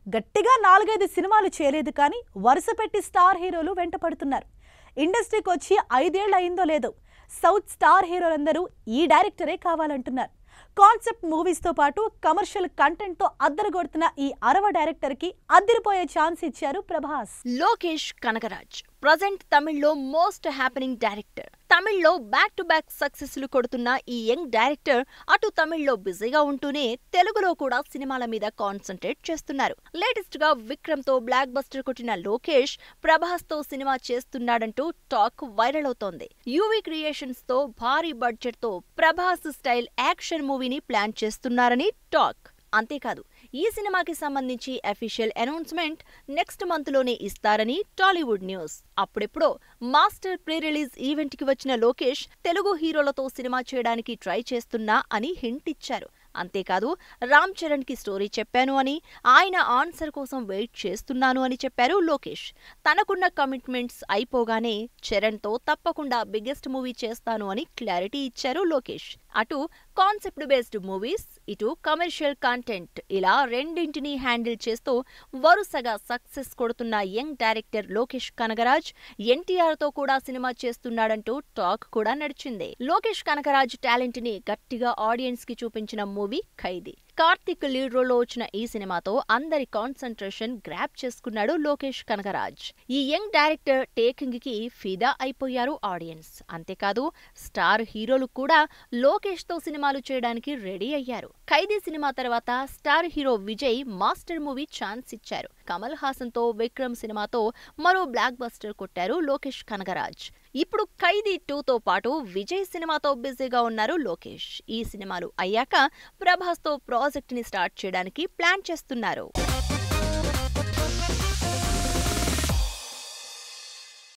గట్టిగా నాలుగైదు సినిమాలు చేయలేదు కానీ వరుస పెట్టి స్టార్ హీరోలు వెంట పడుతున్నారు ఇండస్ట్రీకి వచ్చి ఐదేళ్ళు అయిందో లేదో సౌత్ స్టార్ హీరోలందరూ ఈ డైరెక్టరే కావాలంటున్నారు కాన్సెప్ట్ మూవీస్తో పాటు కమర్షియల్ కంటెంట్తో అద్దరగొడుతున్న ఈ అరవ డైరెక్టర్కి అద్దరిపోయే ఛాన్స్ ఇచ్చారు ప్రభాస్ లోకేష్ కనకరాజ్ ప్రజెంట్ తమిళ్లో మోస్ట్ హ్యాపెనింగ్ డైరెక్టర్ తమిళ్లో బ్యాక్ టు బ్యాక్ సక్సెస్లు కొడుతున్న ఈ యంగ్ డైరెక్టర్ అటు తమిళ్లో బిజీగా ఉంటూనే తెలుగులో కూడా సినిమాల మీద కాన్సన్ట్రేట్ చేస్తున్నారు లేటెస్ట్ గా విక్రమ్ తో బ్లాక్ బస్టర్ కొట్టిన లోకేష్ ప్రభాస్ తో సినిమా చేస్తున్నాడంటూ టాక్ వైరల్ అవుతోంది యూవీ క్రియేషన్స్ తో భారీ బడ్జెట్ తో ప్రభాస్ స్టైల్ యాక్షన్ మూవీని ప్లాన్ చేస్తున్నారని టాక్ అంతేకాదు ఈ సినిమాకి సంబంధించి అఫీషియల్ అనౌన్స్మెంట్ నెక్స్ట్ మంత్ లోనే ఇస్తారని టాలీవుడ్ న్యూస్ అప్పుడెప్పుడో మాస్టర్ ప్రీ రిలీజ్ ఈవెంట్ కి వచ్చిన లోకేష్ తెలుగు హీరోలతో సినిమా చేయడానికి ట్రై చేస్తున్నా అని హింట్ ఇచ్చారు అంతేకాదు రామ్ చరణ్ కి స్టోరీ చెప్పాను అని ఆయన ఆన్సర్ కోసం వెయిట్ చేస్తున్నాను అని చెప్పారు లోకేష్ తనకున్న కమిట్మెంట్స్ అయిపోగానే చరణ్ తో తప్పకుండా బిగ్గెస్ట్ మూవీ చేస్తాను అని క్లారిటీ ఇచ్చారు లోకేష్ అటు కాన్సెప్ట్ బేస్డ్ మూవీస్ ఇటు కమర్షియల్ కంటెంట్ ఇలా రెండింటినీ హ్యాండిల్ చేస్తూ వరుసగా సక్సెస్ కొడుతున్న యంగ్ డైరెక్టర్ లోకేష్ కనగరాజ్ ఎన్టీఆర్ తో కూడా సినిమా చేస్తున్నాడంటూ టాక్ కూడా నడిచింది లోకేష్ కనకరాజ్ టాలెంట్ ని గట్టిగా ఆడియన్స్ కి చూపించిన movie Khaidi Karthik lead role లో వచ్చిన ఈ సినిమాతో అందరి కాన్సంట్రేషన్ గ్రాప్ చేసుకున్నాడు లోకేష్ కనకరాజ్ ఈ యంగ్ డైరెక్టర్ టేకింగ్ కి ఫిదా అయిపోయారు ఆడియన్స్ అంతేకాదు స్టార్ హీరోలు కూడా లోకేష్ తో సినిమాలు చేయడానికి రెడీ అయ్యారు ఖైదీ సినిమా తర్వాత star hero Vijay master movie chance ఇచ్చారు కమల్ హాసన్ తో విక్రమ్ సినిమాతో మరో బ్లాక్ బస్టర్ కొట్టారు లోకేష్ కనగరాజ్ ఇప్పుడు ఖైదీ టూతో పాటు విజయ్ సినిమాతో బిజీగా ఉన్నారు లోకేష్ ఈ సినిమాలు అయ్యాక ప్రభాస్ తో ప్రాజెక్ట్ ని స్టార్ట్ చేయడానికి ప్లాన్ చేస్తున్నారు